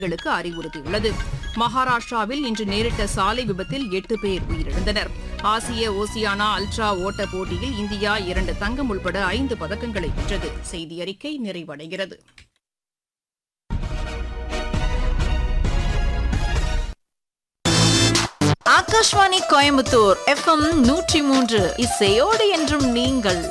களுக்கு அறிவுறுத்தியுள்ளது மகாராஷ்டிராவில் இன்று நேரிட்ட சாலை விபத்தில் எட்டு பேர் உயிரிழந்தனர் ஆசிய ஓசியானா அல்ட்ரா ஓட்ட போட்டியில் இந்தியா இரண்டு தங்கம் உள்பட ஐந்து பதக்கங்களை வென்றது செய்தி அறிக்கை நிறைவடைகிறது ஆகாஷ்வாணி கோயம்புத்தூர் எஃப்எம் நூற்றி மூன்று இசையோடு என்றும் நீங்கள்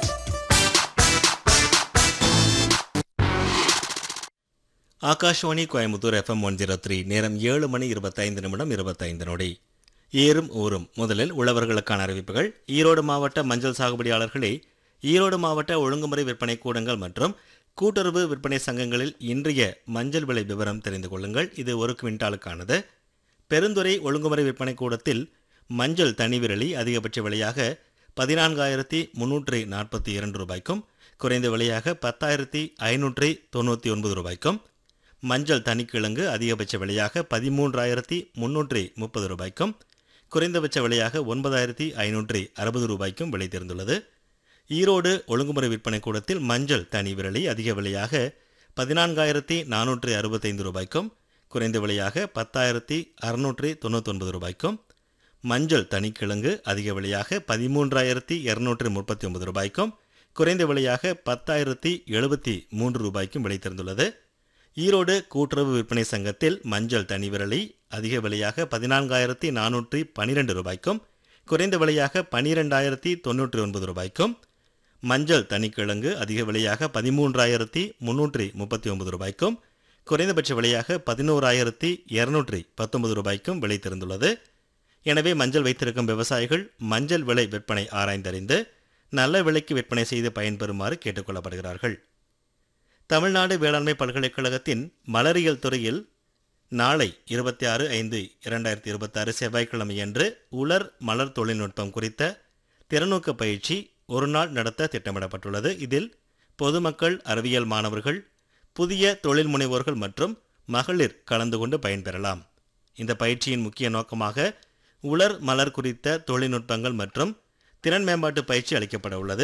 Akashvani Coimbatore FM one zero three நேரம் ஏழு மணி இருபத்தைந்து நிமிடம் இருபத்தைந்து நொடி ஏறும் ஊரும் முதலில் உழவர்களுக்கான அறிவிப்புகள் ஈரோடு மாவட்ட மஞ்சள் சாகுபடியாளர்களே ஈரோடு மாவட்ட ஒழுங்குமுறை விற்பனை கூடங்கள் மற்றும் கூட்டுறவு விற்பனை சங்கங்களில் இன்றைய மஞ்சள் விலை விவரம் தெரிந்து கொள்ளுங்கள் இது ஒரு குவிண்டாலுக்கானது பெருந்துறை ஒழுங்குமுறை விற்பனை கூடத்தில் மஞ்சள் தனி விரலி அதிகபட்ச விலையாக பதினான்காயிரத்தி முன்னூற்றி நாற்பத்தி இரண்டு ரூபாய்க்கும் குறைந்த விலையாக பத்தாயிரத்தி ஐநூற்றி தொண்ணூற்றி ஒன்பது ரூபாய்க்கும் மஞ்சள் தனிக்கிழங்கு அதிகபட்ச விலையாக பதிமூன்றாயிரத்தி முன்னூற்றி முப்பது ரூபாய்க்கும் குறைந்தபட்ச விலையாக ஒன்பதாயிரத்தி ஐநூற்றி அறுபது ரூபாய்க்கும் விலை தெரிந்துள்ளது ஈரோடு ஒழுங்குமுறை விற்பனை கூடத்தில் மஞ்சள் தனி விரலி அதிக விலையாக பதினான்காயிரத்தி நானூற்றி அறுபத்தைந்து ரூபாய்க்கும் குறைந்த விலையாக பத்தாயிரத்தி அறுநூற்றி தொண்ணூத்தொன்பது ரூபாய்க்கும் மஞ்சள் தனிக்கிழங்கு அதிக விலையாக பதிமூன்றாயிரத்தி இரநூற்றி முப்பத்தி ஒன்பது ரூபாய்க்கும் குறைந்த விலையாக பத்தாயிரத்தி எழுபத்தி மூன்று ரூபாய்க்கும் விலை தெரிந்துள்ளது ஈரோடு கூட்டுறவு விற்பனை சங்கத்தில் மஞ்சள் தனி விரலி அதிக விலையாக பதினான்காயிரத்தி நானூற்றி பன்னிரெண்டு ரூபாய்க்கும் குறைந்த விலையாக பன்னிரெண்டாயிரத்தி தொண்ணூற்றி ஒன்பது ரூபாய்க்கும் மஞ்சள் தனிக்கிழங்கு அதிக விலையாக பதிமூன்றாயிரத்தி முன்னூற்றி முப்பத்தி ஒன்பது ரூபாய்க்கும் குறைந்தபட்ச விலையாக பதினோராயிரத்தி இரநூற்றி பத்தொன்பது ரூபாய்க்கும் விலை தெரிந்துள்ளது எனவே மஞ்சள் வைத்திருக்கும் விவசாயிகள் மஞ்சள் விலை விற்பனை ஆராய்ந்தறிந்து நல்ல விலைக்கு விற்பனை செய்து பயன்பெறுமாறு கேட்டுக்கொள்ளப்படுகிறார்கள் தமிழ்நாடு வேளாண்மை பல்கலைக்கழகத்தின் மலரியல் துறையில் நாளை இருபத்தி ஆறு ஐந்து இரண்டாயிரத்தி இருபத்தாறு செவ்வாய்க்கிழமையன்று உலர் மலர் தொழில்நுட்பம் குறித்த திறநோக்கு பயிற்சி ஒரு நாள் நடத்த திட்டமிடப்பட்டுள்ளது இதில் பொதுமக்கள் அறிவியல் மாணவர்கள் புதிய தொழில் முனைவோர்கள் மற்றும் மகளிர் கலந்து கொண்டு பயன்பெறலாம் இந்த பயிற்சியின் முக்கிய நோக்கமாக உலர் மலர் குறித்த தொழில்நுட்பங்கள் மற்றும் திறன் மேம்பாட்டு பயிற்சி அளிக்கப்பட உள்ளது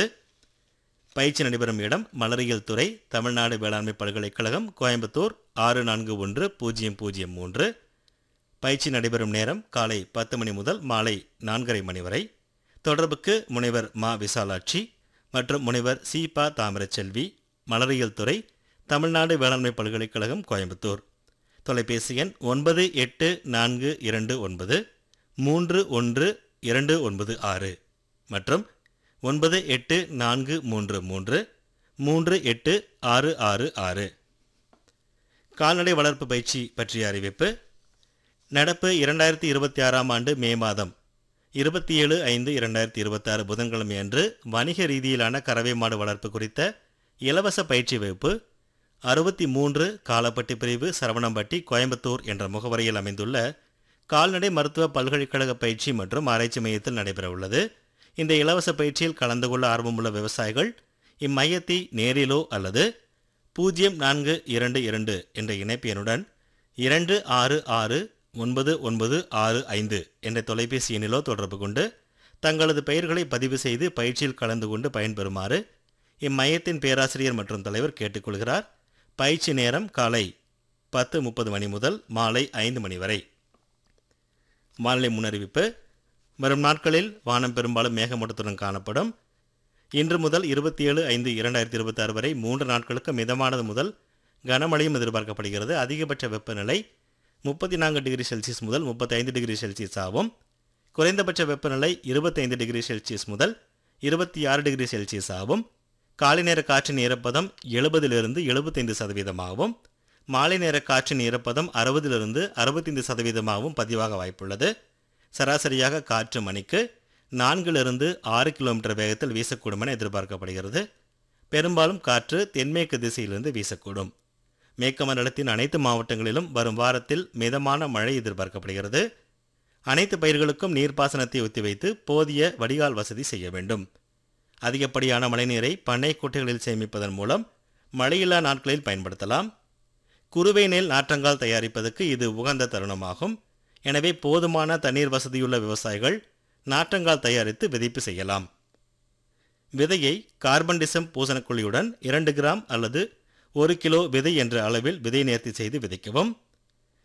பயிற்சி நடைபெறும் இடம் மலரியல் துறை தமிழ்நாடு வேளாண்மை பல்கலைக்கழகம் கோயம்புத்தூர் ஆறு நான்கு ஒன்று பூஜ்ஜியம் பூஜ்ஜியம் மூன்று பயிற்சி நடைபெறும் நேரம் காலை பத்து மணி முதல் மாலை நான்கரை மணி வரை தொடர்புக்கு முனைவர் மா விசாலாட்சி மற்றும் முனைவர் சி ப தாமிரச்செல்வி மலரியல் துறை தமிழ்நாடு வேளாண்மை பல்கலைக்கழகம் கோயம்புத்தூர் தொலைபேசி எண் ஒன்பது எட்டு நான்கு இரண்டு ஒன்பது மூன்று ஒன்று இரண்டு ஒன்பது ஆறு மற்றும் ஒன்பது எட்டு நான்கு மூன்று மூன்று மூன்று எட்டு ஆறு ஆறு ஆறு கால்நடை வளர்ப்பு பயிற்சி பற்றிய அறிவிப்பு நடப்பு இரண்டாயிரத்தி இருபத்தி ஆறாம் ஆண்டு மே மாதம் இருபத்தி ஏழு ஐந்து இரண்டாயிரத்தி இருபத்தாறு புதன்கிழமை அன்று வணிக ரீதியிலான கறவை மாடு வளர்ப்பு குறித்த இலவச பயிற்சி வகுப்பு அறுபத்தி மூன்று காலப்பட்டி பிரிவு சரவணம்பட்டி கோயம்புத்தூர் என்ற முகவரியில் அமைந்துள்ள கால்நடை மருத்துவ பல்கலைக்கழக பயிற்சி மற்றும் ஆராய்ச்சி மையத்தில் நடைபெறவுள்ளது இந்த இலவச பயிற்சியில் கலந்து கொள்ள ஆர்வமுள்ள விவசாயிகள் இம்மையத்தை நேரிலோ அல்லது பூஜ்ஜியம் நான்கு இரண்டு இரண்டு என்ற இணைப்பு எண்ணுடன் இரண்டு ஆறு ஆறு ஒன்பது ஒன்பது ஆறு ஐந்து என்ற தொலைபேசி எண்ணிலோ தொடர்பு கொண்டு தங்களது பெயர்களை பதிவு செய்து பயிற்சியில் கலந்து கொண்டு பயன்பெறுமாறு இம்மையத்தின் பேராசிரியர் மற்றும் தலைவர் கேட்டுக்கொள்கிறார் பயிற்சி நேரம் காலை பத்து முப்பது மணி முதல் மாலை ஐந்து மணி வரை வானிலை முன்னறிவிப்பு வரும் நாட்களில் வானம் பெரும்பாலும் மேகமூட்டத்துடன் காணப்படும் இன்று முதல் இருபத்தி ஏழு ஐந்து இரண்டாயிரத்தி இருபத்தி ஆறு வரை மூன்று நாட்களுக்கு மிதமானது முதல் கனமழையும் எதிர்பார்க்கப்படுகிறது அதிகபட்ச வெப்பநிலை முப்பத்தி நான்கு டிகிரி செல்சியஸ் முதல் முப்பத்தைந்து டிகிரி செல்சியஸ் ஆகும் குறைந்தபட்ச வெப்பநிலை இருபத்தைந்து டிகிரி செல்சியஸ் முதல் இருபத்தி ஆறு டிகிரி செல்சியஸ் ஆகும் காலை நேர காற்றின் ஈரப்பதம் எழுபதிலிருந்து எழுபத்தைந்து சதவீதமாகவும் மாலை நேர காற்றின் ஈரப்பதம் அறுபதிலிருந்து அறுபத்தைந்து சதவீதமாகவும் பதிவாக வாய்ப்புள்ளது சராசரியாக காற்று மணிக்கு நான்கிலிருந்து ஆறு கிலோமீட்டர் வேகத்தில் வீசக்கூடும் என எதிர்பார்க்கப்படுகிறது பெரும்பாலும் காற்று தென்மேற்கு திசையிலிருந்து வீசக்கூடும் மேற்குமண்டலத்தின் அனைத்து மாவட்டங்களிலும் வரும் வாரத்தில் மிதமான மழை எதிர்பார்க்கப்படுகிறது அனைத்து பயிர்களுக்கும் நீர்ப்பாசனத்தை ஒத்திவைத்து போதிய வடிகால் வசதி செய்ய வேண்டும் அதிகப்படியான மழைநீரை பண்ணை குட்டைகளில் சேமிப்பதன் மூலம் மழையில்லா நாட்களில் பயன்படுத்தலாம் குறுவை நெல் நாற்றங்கால் தயாரிப்பதற்கு இது உகந்த தருணமாகும் எனவே போதுமான தண்ணீர் வசதியுள்ள விவசாயிகள் நாற்றங்கால் தயாரித்து விதைப்பு செய்யலாம் விதையை கார்பன் டிசம் பூசணக்குழியுடன் இரண்டு கிராம் அல்லது ஒரு கிலோ விதை என்ற அளவில் விதை நேர்த்தி செய்து விதைக்கவும்